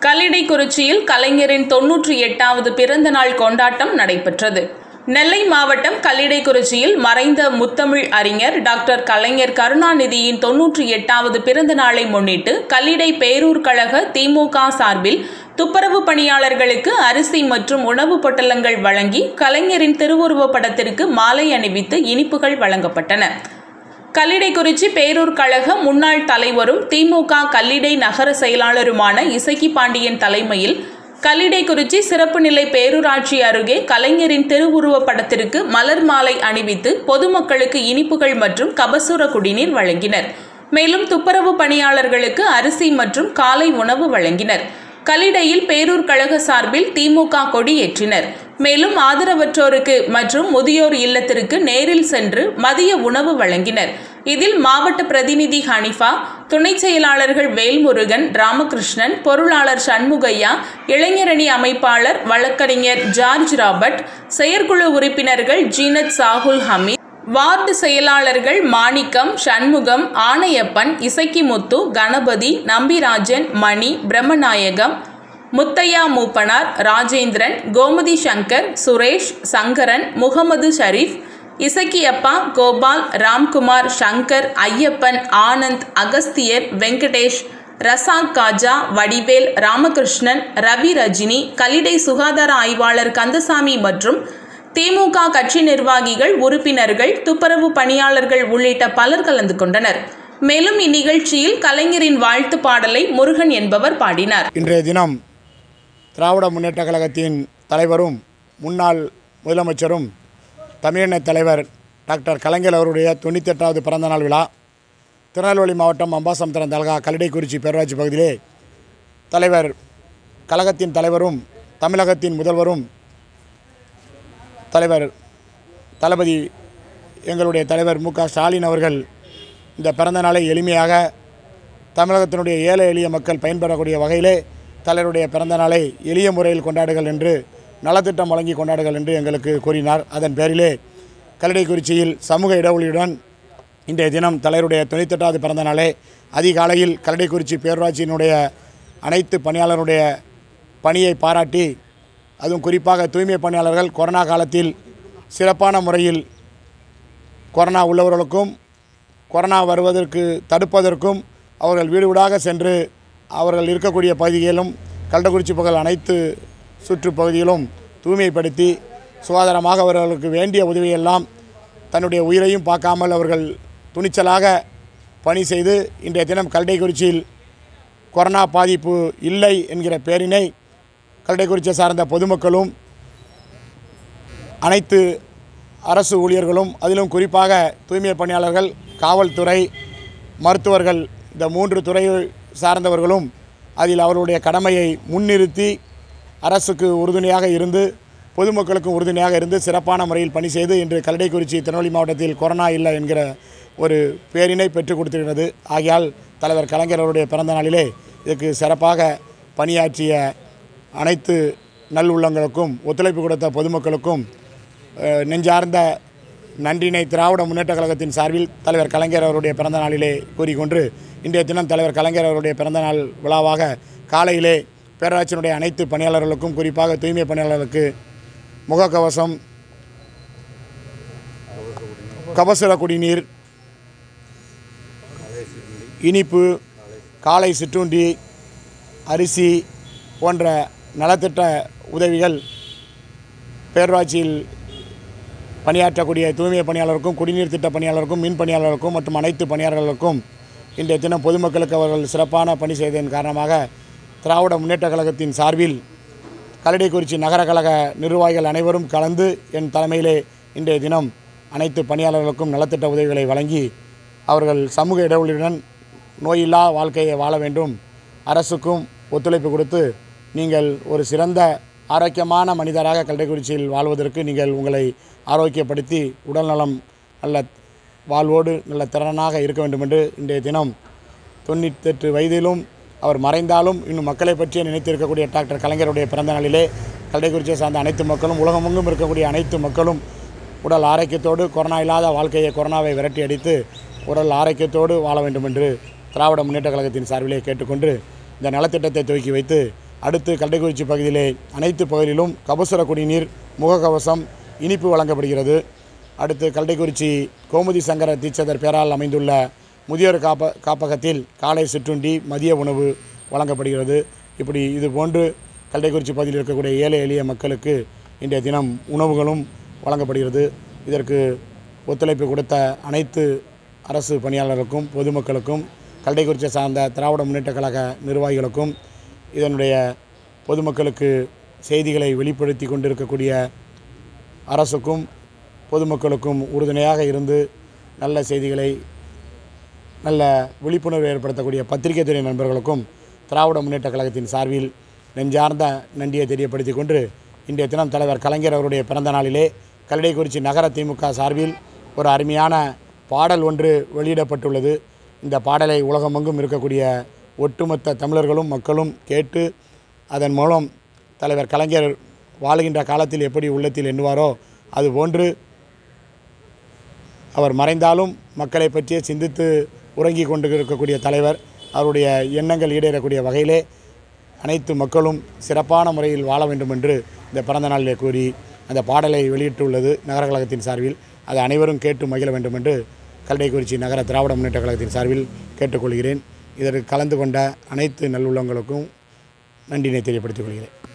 கல்லிடைக்குறிச்சியில் கலைஞரின் தொன்னூற்றி எட்டாவது பிறந்த நாள் கொண்டாட்டம் நடைபெற்றது நெல்லை மாவட்டம் கல்லிடைக்குறிச்சியில் மறைந்த முத்தமிழ் அறிஞர் டாக்டர் கலைஞர் கருணாநிதியின் தொன்னூற்றி எட்டாவது பிறந்த நாளை முன்னிட்டு கல்லிடை பேரூர் கழக திமுக சார்பில் துப்புரவு பணியாளர்களுக்கு அரிசி மற்றும் உணவுப் பொட்டலங்கள் வழங்கி கலைஞரின் திருவுருவப் படத்திற்கு மாலை அணிவித்து இனிப்புகள் வழங்கப்பட்டன கல்லிடைக்குறிச்சி பேரூர் கழக முன்னாள் தலைவரும் திமுக கல்லிடை நகர செயலாளருமான இசக்கி பாண்டியன் தலைமையில் கல்லிடைக்குறிச்சி சிறப்பு நிலை பேரூராட்சி அருகே கலைஞரின் திருவுருவப் படத்திற்கு மலர் மாலை அணிவித்து பொதுமக்களுக்கு இனிப்புகள் மற்றும் கபசுர குடிநீர் வழங்கினர் மேலும் துப்புரவு பணியாளர்களுக்கு அரிசி மற்றும் காலை உணவு வழங்கினர் கல்லிடையில் பேரூர் கழக சார்பில் திமுக கொடி ஏற்றினர் மேலும் ஆதரவற்றோருக்கு மற்றும் முதியோர் இல்லத்திற்கு நேரில் சென்று மதிய உணவு வழங்கினர் இதில் மாவட்ட பிரதிநிதி ஹனிஃபா துணை செயலாளர்கள் வேல்முருகன் ராமகிருஷ்ணன் பொருளாளர் சண்முகையா இளைஞரணி அமைப்பாளர் வழக்கறிஞர் ஜார்ஜ் ராபர்ட் செயற்குழு உறுப்பினர்கள் ஜீனத் சாகுல் ஹமீத் வார்டு செயலாளர்கள் மாணிக்கம் சண்முகம் ஆணையப்பன் இசக்கிமுத்து கணபதி நம்பிராஜன் மணி பிரம்மநாயகம் முத்தையா மூப்பனார் ராஜேந்திரன் கோமதி சங்கர் சுரேஷ் சங்கரன் முகமது ஷரீஃப் இசக்கியப்பா கோபால் ராம்குமார் சங்கர் ஐயப்பன் ஆனந்த் அகஸ்தியர் வெங்கடேஷ் ரசாக் காஜா வடிவேல் ராமகிருஷ்ணன் ரவி ரஜினி கல்லிடை சுகாதார ஆய்வாளர் கந்தசாமி மற்றும் திமுக கட்சி நிர்வாகிகள் உறுப்பினர்கள் துப்புரவு பணியாளர்கள் உள்ளிட்ட பலர் கலந்து கொண்டனர் மேலும் இந்நிகழ்ச்சியில் கலைஞரின் வாழ்த்து பாடலை முருகன் என்பவர் பாடினார் இன்றைய தினம் திராவிட முன்னேற்ற கழகத்தின் தலைவரும் முன்னாள் முதலமைச்சரும் தமிழின தலைவர் டாக்டர் கலைஞர் அவருடைய தொண்ணூத்தெட்டாவது பிறந்தநாள் விழா திருநெல்வேலி மாவட்டம் அம்பாசமுத்திரம் தலகா கல்லிடைக்குறிச்சி பேரூராட்சி பகுதியிலே தலைவர் கழகத்தின் தலைவரும் தமிழகத்தின் முதல்வரும் தலைவர் தளபதி எங்களுடைய தலைவர் மு க ஸ்டாலின் அவர்கள் இந்த பிறந்த நாளை எளிமையாக தமிழகத்தினுடைய ஏழை எளிய மக்கள் பயன்பெறக்கூடிய வகையிலே தலைவருடைய பிறந்த நாளை எளிய முறையில் கொண்டாடுகள் என்று நலத்திட்டம் வழங்கி கொண்டாடுகள் என்று எங்களுக்கு கூறினார் அதன் பேரிலே கல்லடைக்குறிச்சியில் சமூக இடைவெளியுடன் இன்றைய தினம் தலைவருடைய தொண்ணூத்தெட்டாவது பிறந்த நாளே அதிகாலையில் கல்லடைக்குறிச்சி பேரூராட்சியினுடைய அனைத்து பணியாளருடைய பணியை பாராட்டி அதுவும் குறிப்பாக தூய்மை பணியாளர்கள் கொரோனா காலத்தில் சிறப்பான முறையில் கொரோனா உள்ளவர்களுக்கும் கொரோனா வருவதற்கு தடுப்பதற்கும் அவர்கள் வீடு வீடாக சென்று அவர்கள் இருக்கக்கூடிய பகுதிகளிலும் கள்ளக்குறிச்சி பகல் அனைத்து சுற்றுப்பகுதியிலும் தூய்மைப்படுத்தி சுகாதாரமாக அவர்களுக்கு வேண்டிய உதவியெல்லாம் தன்னுடைய உயிரையும் பார்க்காமல் அவர்கள் துணிச்சலாக பணி செய்து இன்றைய தினம் கல்டைக்குறிச்சியில் கொரோனா பாதிப்பு இல்லை என்கிற பேரினை கல்டைக்குறிச்சியை சார்ந்த பொதுமக்களும் அனைத்து அரசு ஊழியர்களும் அதிலும் குறிப்பாக தூய்மை பணியாளர்கள் காவல்துறை மருத்துவர்கள் இந்த மூன்று துறை சார்ந்தவர்களும் அதில் அவர்களுடைய கடமையை முன்னிறுத்தி அரசுக்கு உறுதுணையாக இருந்து பொதுமக்களுக்கும் உறுதுணையாக இருந்து சிறப்பான முறையில் பணி செய்து இன்று கல்லடைக்குறிச்சி திருநெல்வேலி மாவட்டத்தில் கொரோனா இல்லை என்கிற ஒரு பேரினை பெற்றுக் கொடுத்திருக்கிறது ஆகையால் தலைவர் கலைஞர் அவருடைய பிறந்த நாளிலே இதற்கு சிறப்பாக பணியாற்றிய அனைத்து நல்லுள்ளங்களுக்கும் ஒத்துழைப்பு கொடுத்த பொதுமக்களுக்கும் அஹ், நெஞ்சார்ந்த நன்றினை திராவிட முன்னேற்ற கழகத்தின் சார்பில் தலைவர் கலைஞர் அவருடைய பிறந்த நாளிலே கூறிக்கொண்டு இன்றைய தினம் தலைவர் கலைஞர் அவருடைய பிறந்த நாள் விழாவாக காலையிலே பேரூராட்சியினுடைய அனைத்து பணியாளர்களுக்கும் குறிப்பாக தூய்மை பணியாளர்களுக்கு முகக்கவசம் கபசுர குடிநீர் இனிப்பு காலை சிற்றுண்டி அரிசி போன்ற நலத்திட்ட உதவிகள் பேரூராட்சியில் பணியாற்றக்கூடிய தூய்மை பணியாளருக்கும் குடிநீர் திட்ட பணியாளருக்கும் மின் பணியாளருக்கும் மற்றும் அனைத்து பணியாளர்களுக்கும் இன்றைய தினம் பொதுமக்களுக்கு அவர்கள் சிறப்பான பணி செய்ததன் காரணமாக திராவிட முன்னேற்ற கழகத்தின் சார்பில் கல்லடைக்குறிச்சி நகர கழக நிர்வாகிகள் அனைவரும் கலந்து என் தலைமையிலே இன்றைய தினம் அனைத்து பணியாளர்களுக்கும் நலத்திட்ட உதவிகளை வழங்கி அவர்கள் சமூக இடைவெளியுடன் நோயில்லா வாழ்க்கையை வாழ வேண்டும் அரசுக்கும் ஒத்துழைப்பு கொடுத்து நீங்கள் ஒரு சிறந்த ஆரோக்கியமான மனிதராக கல்லடைக்குறிச்சியில் வாழ்வதற்கு நீங்கள் உங்களை ஆரோக்கியப்படுத்தி உடல்நலம் நல்ல வாழ்வோடு நல்ல திறனாக இருக்க வேண்டும் என்று இன்றைய தினம் தொண்ணூத்தெட்டு வயதிலும் அவர் மறைந்தாலும் இன்னும் மக்களை பற்றியே நினைத்திருக்கக்கூடிய டாக்டர் கலைஞருடைய பிறந்த நாளிலே கல்டைக்குறிச்சியை சார்ந்த அனைத்து மக்களும் உலகமெங்கும் இருக்கக்கூடிய அனைத்து மக்களும் உடல் ஆரோக்கியத்தோடு கொரோனா இல்லாத வாழ்க்கையை கொரோனாவை விரட்டி அடித்து உடல் ஆரோக்கியத்தோடு வாழ வேண்டும் என்று திராவிட முன்னேற்ற கழகத்தின் சார்பிலே கேட்டுக்கொண்டு இந்த நலத்திட்டத்தை துவக்கி வைத்து அடுத்து கல்டைக்குறிச்சி பகுதியிலே அனைத்து பகுதியிலும் கபசுர குடிநீர் முகக்கவசம் இனிப்பு வழங்கப்படுகிறது அடுத்து கல்டைக்குறிச்சி கோமுதி சங்கர தீட்சதர் பேரால் அமைந்துள்ள முதியோர் காப்ப காப்பகத்தில் காலை சிற்றுண்டி மதிய உணவு வழங்கப்படுகிறது இப்படி இது போன்று கல்டைக்குறிச்சி பகுதியில் இருக்கக்கூடிய ஏழை எளிய மக்களுக்கு இன்றைய தினம் உணவுகளும் வழங்கப்படுகிறது இதற்கு ஒத்துழைப்பு கொடுத்த அனைத்து அரசு பணியாளர்களுக்கும் பொதுமக்களுக்கும் கல்டைக்குறிச்சியை சார்ந்த திராவிட முன்னேற்ற கழக நிர்வாகிகளுக்கும் இதனுடைய பொதுமக்களுக்கு செய்திகளை வெளிப்படுத்தி கொண்டிருக்கக்கூடிய அரசுக்கும் பொதுமக்களுக்கும் உறுதுணையாக இருந்து நல்ல செய்திகளை நல்ல விழிப்புணர்வு ஏற்படுத்தக்கூடிய பத்திரிகை துறை நண்பர்களுக்கும் திராவிட முன்னேற்ற கழகத்தின் சார்பில் நெஞ்சார்ந்த நன்றியை தெரியப்படுத்திக் கொண்டு இன்றைய தினம் தலைவர் கலைஞர் அவருடைய பிறந்த நாளிலே கல்லைக்குறிச்சி நகர திமுக சார்பில் ஒரு அருமையான பாடல் ஒன்று வெளியிடப்பட்டுள்ளது இந்த பாடலை உலகமெங்கும் இருக்கக்கூடிய ஒட்டுமொத்த தமிழர்களும் மக்களும் கேட்டு அதன் மூலம் தலைவர் கலைஞர் வாழுகின்ற காலத்தில் எப்படி உள்ளத்தில் எண்ணுவாரோ அதுபோன்று அவர் மறைந்தாலும் மக்களை பற்றியே சிந்தித்து உறங்கி கொண்டு இருக்கக்கூடிய தலைவர் அவருடைய எண்ணங்கள் ஈடேறக்கூடிய வகையிலே அனைத்து மக்களும் சிறப்பான முறையில் வாழ வேண்டும் என்று இந்த பிறந்த நாளிலே கூறி அந்த பாடலை வெளியிட்டுள்ளது நகர கழகத்தின் சார்பில் அதை அனைவரும் கேட்டு மகிழ வேண்டும் என்று கல்டைக்குறிச்சி நகர திராவிட முன்னேற்ற கழகத்தின் சார்பில் கேட்டுக்கொள்கிறேன் இதற்கு கலந்து கொண்ட அனைத்து நல்லுள்ளங்களுக்கும் நன்றினை தெரியப்படுத்திக் கொள்கிறேன்